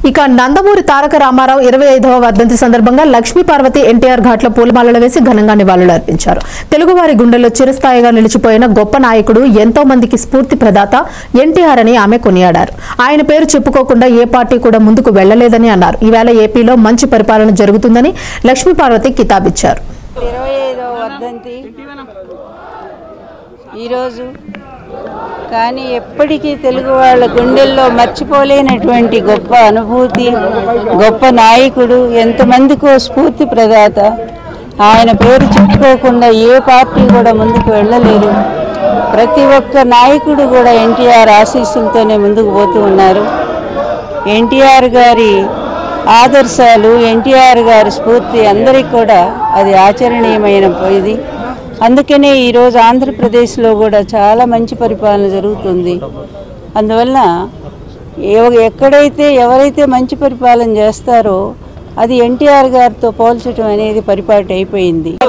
ఇక నందమూరి తారక రామారావు ఇరవై ఐదవ వర్ధంతి సందర్భంగా లక్ష్మీ పార్వతి ఎన్టీఆర్ ఘాట్లో పూలమాలలు వేసి ఘనంగా నివాళులు అర్పించారు తెలుగువారి గుండెల్లో చిరస్థాయిగా నిలిచిపోయిన గొప్ప నాయకుడు ఎంతో మందికి స్ఫూర్తి ప్రదాత ఎన్టీఆర్ అని ఆమె కొనియాడారు ఆయన పేరు చెప్పుకోకుండా ఏ పార్టీ కూడా ముందుకు వెళ్లలేదని అన్నారు ఈవేళ ఏపీలో మంచి పరిపాలన జరుగుతుందని లక్ష్మీ పార్వతి కితాబిచ్చారు ఇరవై ఐదవ వర్ధంతి ఈరోజు కానీ ఎప్పటికీ తెలుగు వాళ్ళ గుండెల్లో మర్చిపోలేనటువంటి గొప్ప అనుభూతి గొప్ప నాయకుడు ఎంతమందికో స్ఫూర్తి ప్రదాత ఆయన పేరు చెప్పుకోకుండా ఏ పార్టీ కూడా ముందుకు వెళ్ళలేదు ప్రతి ఒక్క నాయకుడు కూడా ఎన్టీఆర్ ఆశీస్సులతోనే ముందుకు పోతూ ఉన్నారు ఎన్టీఆర్ గారి ఆదర్శాలు ఎన్టీఆర్ గారి స్ఫూర్తి అందరికీ కూడా అది ఆచరణీయమైన ఇది అందుకనే ఈరోజు ఆంధ్రప్రదేశ్లో కూడా చాలా మంచి పరిపాలన జరుగుతుంది అందువల్ల ఎవ- ఎక్కడైతే ఎవరైతే మంచి పరిపాలన చేస్తారో అది ఎన్టీఆర్ గారితో పోల్చడం అనేది పరిపాటి అయిపోయింది